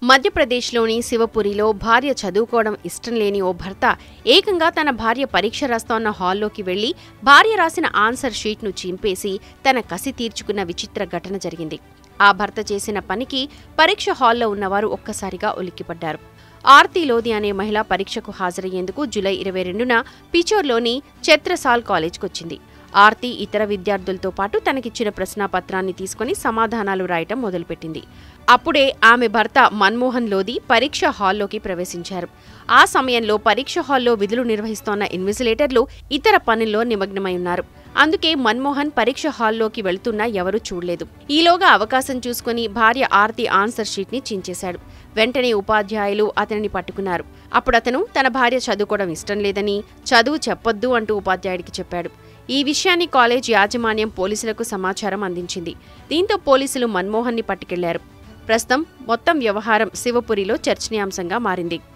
మధ్యప్రదేశ్లోని శివపురిలో భార్య చదువుకోవడం ఇష్టం లేని ఓ భర్త ఏకంగా తన భార్య పరీక్ష రాస్తోన్న హాల్లోకి వెళ్లి భార్య రాసిన ఆన్సర్ షీట్ను చింపేసి తన కసి తీర్చుకున్న విచిత్ర ఘటన జరిగింది ఆ భర్త చేసిన పనికి పరీక్ష హాల్లో ఉన్నవారు ఒక్కసారిగా ఉలిక్కిపడ్డారు ఆర్తి లోది అనే మహిళ పరీక్షకు హాజరయ్యేందుకు జూలై ఇరవై రెండున పిచోర్లోని ఛత్రసాల్ కాలేజ్కొచ్చింది ఆర్తి ఇతర విద్యార్థులతో పాటు తనకిచ్చిన ప్రశ్నాపత్రాన్ని తీసుకుని సమాధానాలు రాయటం మొదలుపెట్టింది అప్పుడే ఆమె భర్త మన్మోహన్ లోది పరీక్ష హాల్లోకి ప్రవేశించారు ఆ సమయంలో పరీక్ష హాల్లో విధులు నిర్వహిస్తోన్న ఇన్విజిలేటర్లు ఇతర పనుల్లో నిమగ్నమై ఉన్నారు అందుకే మన్మోహన్ పరీక్ష హాల్లోకి వెళ్తున్నా ఎవరూ చూడలేదు ఈలోగా అవకాశం చూసుకుని భార్య ఆర్తి ఆన్సర్ షీట్ ని చించేశాడు వెంటనే ఉపాధ్యాయులు అతనిని పట్టుకున్నారు అప్పుడు అతను తన భార్య చదువుకోవడం ఇష్టం లేదని చదువు చెప్పొద్దు అంటూ ఉపాధ్యాయుడికి చెప్పాడు ఈ విషయాన్ని కాలేజ్ యాజమాన్యం పోలీసులకు సమాచారం అందించింది దీంతో పోలీసులు మన్మోహన్ని పట్టుకెళ్లారు ప్రస్తుతం మొత్తం వ్యవహారం శివపురిలో చర్చనీయాంశంగా మారింది